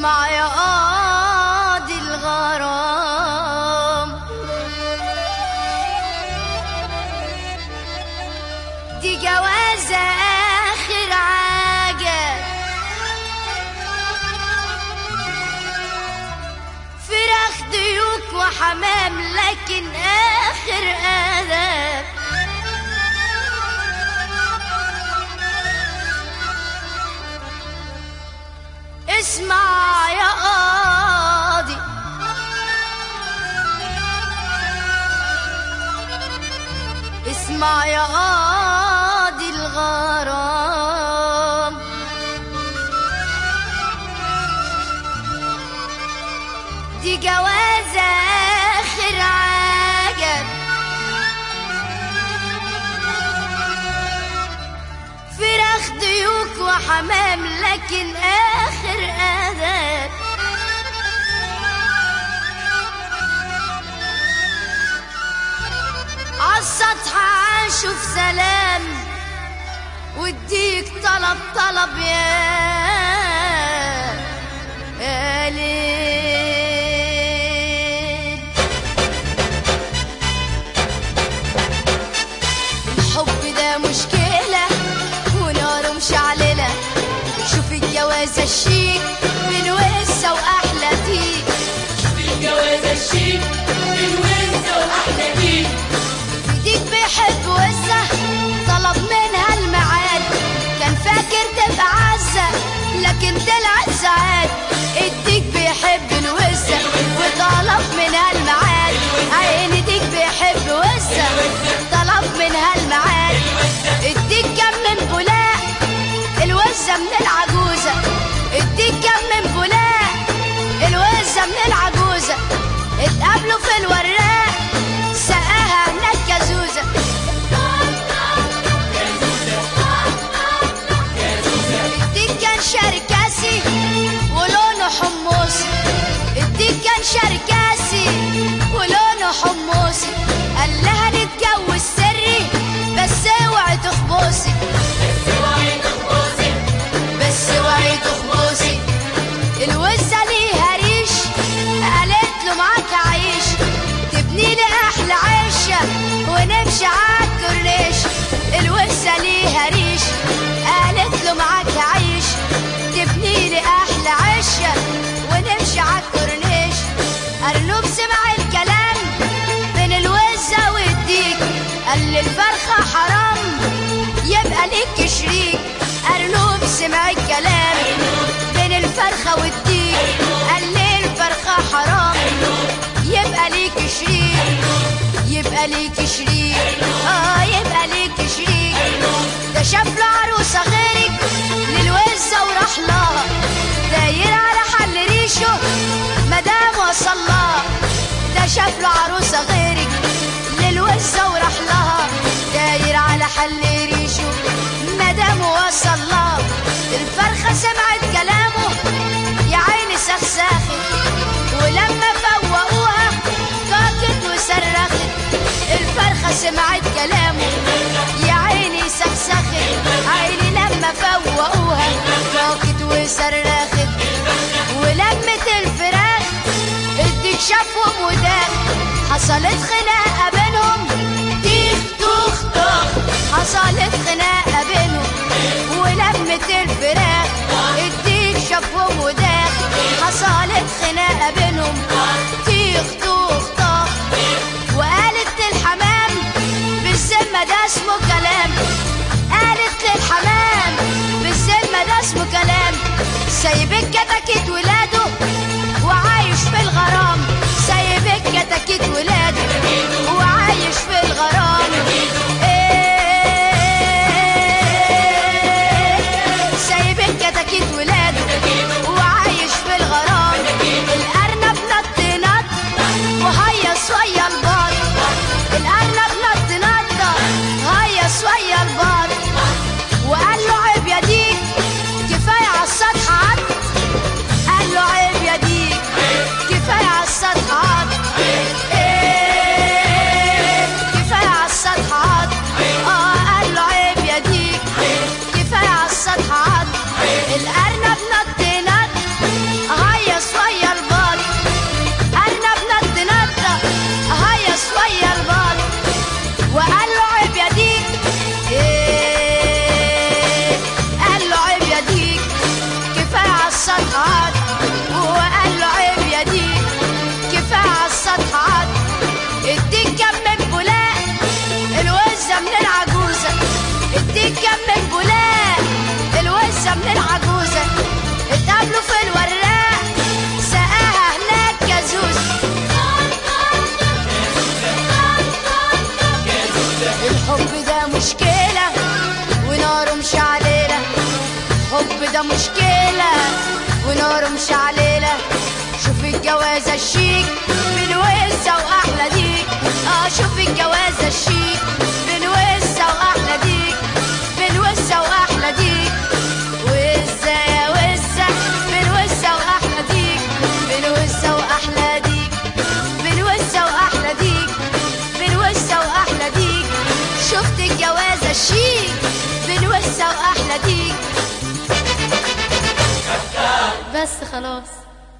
اسمع يا قاضي الغرام دي جوازة آخر عجب فراخ ديوك وحمام لكن آخر أدب اسمع يا قاضي اسمع يا قاضي الغرام دي جوازة آخر عجب فراخ ديوك وحمام لكن آخر أدب عالسطح عاشوا في سلام واديك طلب طلب يا يا ليل الحب ده مشكلة وناره مشعللة شوف الجوازة الشيك من وسة وأحلى تيك الجوازة الشيك الوزة وأحلى بيك ديك بيحب وزة طلب منها الميعاد كان فاكر تبقى عزة لكن طلعت سعاد الديك بيحب الوزة وطلب منها الميعاد عيني ديك بيحب وزة طلب منها الميعاد الديك كم من بولاق الوزة من العجوزة الديك كم من بولاق الوزة من العجوزة اتقابلوا في الوراق سقاها هناك كزوزة الديك كان شركاسي ولونه حمصي الديك كان شركاسي ولونه حمصي قال لها نتجوز سري بس اوعي تخبصي اوعي تخبصي بس اوعي تخبصي الوزة ليها ريش قالت له معاك عيش تبني لي احلى عيشة ونمشي عالكورنيش الوزة ليها ريش قالت له معاك عيش تبني لي احلى عيشة ونمشي عالكورنيش ارنوب سمع الكلام بين الوزة والديك قال لي الفرخة حرام يبقى ليك شريك أرنوب سمع الكلام بين الفرخة والديك قال لي الفرخة حرام يبقى ليك شريك يبقى ليك شريك اه يبقى ليك شريك ده شاف له عروسة غيرك للوزة وراح لها داير على حل ريشه مدام وصل لها ده شاف له عروسة غيرك للوزة وراح لها داير على حل ريشه مدام وصل لها الفرخة سمعت كلامه يا عيني سخسخت ولما فوقوها طاقت وصرخت الفرخة سمعت كلامه يا عيني سخسخت عيني لما فوقوها طاقت وصرخت ولمت الفراخ الديك شافهم وداخ حصلت خناقة بينهم تيخ توخ طخ حصلت خناقة بينهم ولمت الفراخ الديك شافهم وداخ حصلت خناقة بينهم تيخ توخ طخ وقالت للحمام بالذمة ده اسمه كلام قالت للحمام بالذمة ده اسمه كلام سايبك كتكت ولاده وعايش في الغرام سايبك كتكت ولاده وعايش في الغرام إيه سايبك كتكت ولاده وعايش في الغرام الأرنب نط نط وهيص ويا البط الأرنب نط نط هيص ويا البط وقال له عيب يا ديك كفاية على السطح عط قال ده مشكلة ونار مش عليلة شوف الجوازة الشيك بنوسة وأحلى ديك اه شوف الجوازة الشيك بنوسة وأحلى ديك بنوسة وأحلى ديك وزة يا وزة بنوسة وأحلى ديك بنوسة وأحلى ديك بنوسة وأحلى ديك بنوسة وأحلى ديك شفت الجوازة الشيك بنوسة وأحلى ديك بس خلاص